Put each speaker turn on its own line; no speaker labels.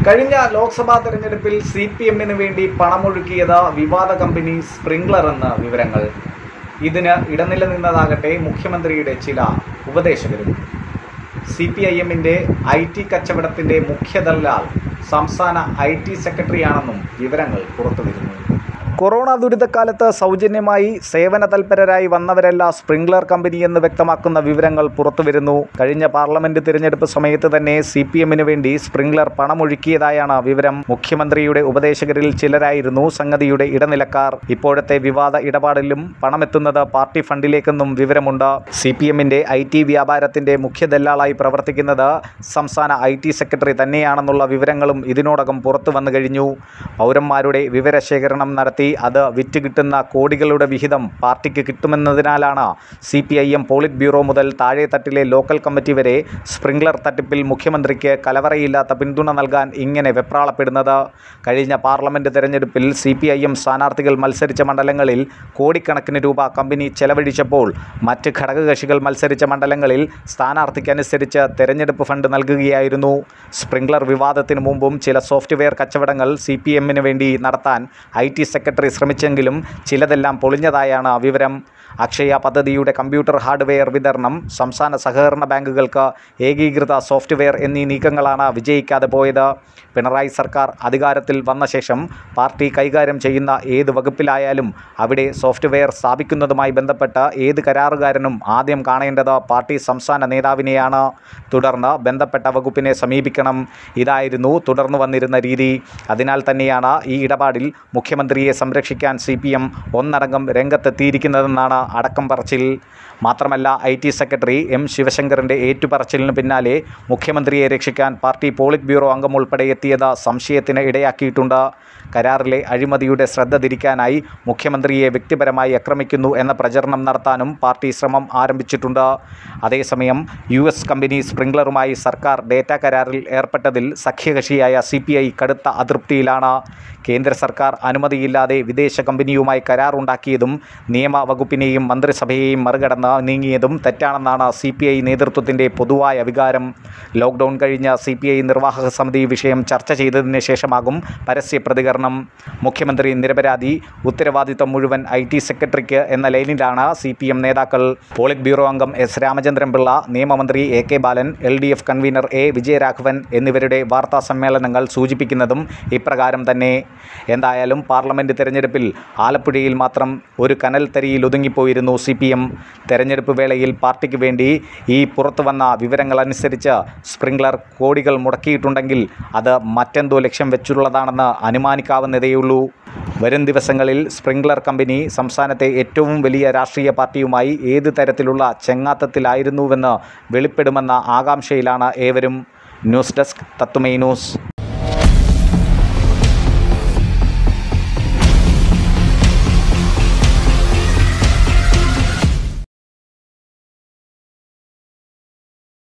കഴിഞ്ഞ ലോക്സഭാ തെരഞ്ഞെടുപ്പിൽ C P എമ്മിന് വേണ്ടി പണമൊഴുക്കിയത് വിവാദ കമ്പനി സ്പ്രിംഗ്ലർ എന്ന വിവരങ്ങൾ ഇതിന് ഇടനില നിന്നതാകട്ടെ മുഖ്യമന്ത്രിയുടെ ചില ഉപദേശകരും സി പി ഐ എമ്മിൻ്റെ ഐ ടി കച്ചവടത്തിൻ്റെ മുഖ്യ ദല്ലാൽ സംസ്ഥാന ഐ ടി സെക്രട്ടറിയാണെന്നും വിവരങ്ങൾ പുറത്തുവരുന്നു കൊറോണ ദുരിതക്കാലത്ത് സൗജന്യമായി സേവന തൽപരരായി വന്നവരല്ല സ്പ്രിംഗ്ലർ കമ്പനി എന്ന് വ്യക്തമാക്കുന്ന വിവരങ്ങൾ പുറത്തുവരുന്നു കഴിഞ്ഞ പാർലമെന്റ് തിരഞ്ഞെടുപ്പ് സമയത്ത് തന്നെ സി പി എമ്മിന് വേണ്ടി സ്പ്രിംഗ്ലർ പണമൊഴുക്കിയതായാണ് വിവരം മുഖ്യമന്ത്രിയുടെ ഉപദേശകരിൽ ചിലരായിരുന്നു സംഗതിയുടെ ഇടനിലക്കാർ ഇപ്പോഴത്തെ വിവാദ ഇടപാടിലും പണമെത്തുന്നത് പാർട്ടി ഫണ്ടിലേക്കെന്നും വിവരമുണ്ട് സി പി എമ്മിന്റെ ഐ ടി വ്യാപാരത്തിന്റെ മുഖ്യ ദല്ലാളായി പ്രവർത്തിക്കുന്നത് സംസ്ഥാന ഐ ടി സെക്രട്ടറി തന്നെയാണെന്നുള്ള വിവരങ്ങളും ഇതിനോടകം പുറത്തു വന്നു കഴിഞ്ഞു പൗരന്മാരുടെ വിവരശേഖരണം നടത്തി അത് വിറ്റ് കിട്ടുന്ന കോടികളുടെ വിഹിതം പാർട്ടിക്ക് കിട്ടുമെന്നതിനാലാണ് C P I M politburo മുതൽ താഴെത്തട്ടിലെ ലോക്കൽ കമ്മിറ്റി വരെ സ്പ്രിംഗ്ലർ തട്ടിപ്പിൽ മുഖ്യമന്ത്രിക്ക് കലവറയില്ലാത്ത പിന്തുണ നൽകാൻ ഇങ്ങനെ വെപ്രാളപ്പെടുന്നത് കഴിഞ്ഞ പാർലമെന്റ് തെരഞ്ഞെടുപ്പിൽ സി പി ഐ എം സ്ഥാനാർത്ഥികൾ മത്സരിച്ച മണ്ഡലങ്ങളിൽ കോടിക്കണക്കിന് രൂപ കമ്പനി ചെലവഴിച്ചപ്പോൾ മറ്റ് ഘടകകക്ഷികൾ മത്സരിച്ച മണ്ഡലങ്ങളിൽ സ്ഥാനാർത്ഥിക്കനുസരിച്ച് തെരഞ്ഞെടുപ്പ് ഫണ്ട് നൽകുകയായിരുന്നു സ്പ്രിംഗ്ലർ വിവാദത്തിന് മുമ്പും ചില സോഫ്റ്റ്വെയർ കച്ചവടങ്ങൾ സി പി എമ്മിന് വേണ്ടി നടത്താൻ ഐ ടി സെക്രട്ടറി ശ്രമിച്ചെങ്കിലും ചിലതെല്ലാം പൊളിഞ്ഞതായാണ് വിവരം അക്ഷയ പദ്ധതിയുടെ കമ്പ്യൂട്ടർ ഹാർഡ്വെയർ വിതരണം സംസ്ഥാന സഹകരണ ബാങ്കുകൾക്ക് ഏകീകൃത സോഫ്റ്റ്വെയർ എന്നീ നീക്കങ്ങളാണ് വിജയിക്കാതെ പോയത് പിണറായി സർക്കാർ അധികാരത്തിൽ വന്ന ശേഷം പാർട്ടി കൈകാര്യം ചെയ്യുന്ന ഏത് വകുപ്പിലായാലും അവിടെ സോഫ്റ്റ്വെയർ സ്ഥാപിക്കുന്നതുമായി ബന്ധപ്പെട്ട് ഏത് കരാറുകാരനും ആദ്യം കാണേണ്ടത് പാർട്ടി സംസ്ഥാന നേതാവിനെയാണ് തുടർന്ന് ബന്ധപ്പെട്ട വകുപ്പിനെ സമീപിക്കണം ഇതായിരുന്നു തുടർന്നു വന്നിരുന്ന രീതി അതിനാൽ തന്നെയാണ് ഈ ഇടപാടിൽ മുഖ്യമന്ത്രിയെ സംരക്ഷിക്കാൻ സി പി എം ഒന്നടങ്കം രംഗത്തെത്തിയിരിക്കുന്നതെന്നാണ് അടക്കം പറച്ചിൽ മാത്രമല്ല ഐ ടി സെക്രട്ടറി എം ശിവശങ്കറിൻ്റെ ഏറ്റുപറച്ചിലിന് പിന്നാലെ മുഖ്യമന്ത്രിയെ രക്ഷിക്കാൻ പാർട്ടി പോളിറ്റ് ബ്യൂറോ അംഗം ഉൾപ്പെടെ എത്തിയത് സംശയത്തിന് ഇടയാക്കിയിട്ടുണ്ട് കരാറിലെ അഴിമതിയുടെ ശ്രദ്ധ തിരിക്കാനായി മുഖ്യമന്ത്രിയെ വ്യക്തിപരമായി ആക്രമിക്കുന്നു എന്ന പ്രചരണം നടത്താനും പാർട്ടി ശ്രമം ആരംഭിച്ചിട്ടുണ്ട് അതേസമയം യു എസ് കമ്പനി സ്പ്രിംഗ്ലറുമായി സർക്കാർ ഡേറ്റ കരാറിൽ ഏർപ്പെട്ടതിൽ സഖ്യകക്ഷിയായ സി പി ഐ കടുത്ത അതൃപ്തിയിലാണ് കേന്ദ്ര സർക്കാർ അനുമതിയില്ലാതെ വിദേശ കമ്പനിയുമായി കരാറുണ്ടാക്കിയതും നിയമ വകുപ്പിനെയും മന്ത്രിസഭയെയും മറികടന്ന് നീങ്ങിയതും തെറ്റാണെന്നാണ് സി പി ഐ നേതൃത്വത്തിൻ്റെ പൊതുവായ വികാരം ലോക്ക്ഡൗൺ കഴിഞ്ഞ സി പി ഐ നിർവാഹക സമിതി വിഷയം ചർച്ച ചെയ്തതിന് ശേഷമാകും പരസ്യ പ്രതികരണം മുഖ്യമന്ത്രി നിരപരാധി ഉത്തരവാദിത്തം മുഴുവൻ ഐ ടി സെക്രട്ടറിക്ക് എന്ന ലൈനിലാണ് സി പി എം നേതാക്കൾ പോളിറ്റ് ബ്യൂറോ അംഗം എസ് രാമചന്ദ്രൻ പിള്ള നിയമമന്ത്രി A K Balan L D F convener A Vijayaraghavan എന്നിവരുടെ വാർത്താ സമ്മേളനങ്ങൾ സൂചിപ്പിക്കുന്നതും ഇപ്രകാരം തന്നെ എന്തായാലും പാർലമെൻറ്റ് തെരഞ്ഞെടുപ്പിൽ ആലപ്പുഴയിൽ മാത്രം ഒരു കനൽ തരിയിൽ ഒതുങ്ങിപ്പോയിരുന്നു സി പി എം തെരഞ്ഞെടുപ്പ് വേളയിൽ പാർട്ടിക്ക് വേണ്ടി ഈ പുറത്തു വന്ന വിവരങ്ങളനുസരിച്ച് സ്പ്രിംഗ്ലർ കോടികൾ മുടക്കിയിട്ടുണ്ടെങ്കിൽ അത് മറ്റെന്തോ ലക്ഷ്യം വെച്ചുള്ളതാണെന്ന് അനുമാനിക്കാവുന്നതേയുള്ളൂ വരും ദിവസങ്ങളിൽ സ്പ്രിംഗ്ലർ കമ്പനി സംസ്ഥാനത്തെ ഏറ്റവും വലിയ രാഷ്ട്രീയ പാർട്ടിയുമായി ഏത് തരത്തിലുള്ള ചെങ്ങാത്തത്തിലായിരുന്നുവെന്ന് വെളിപ്പെടുമെന്ന ആകാംക്ഷയിലാണ് ഏവരും ന്യൂസ് ഡെസ്ക് തത്തുമൈ ന്യൂസ്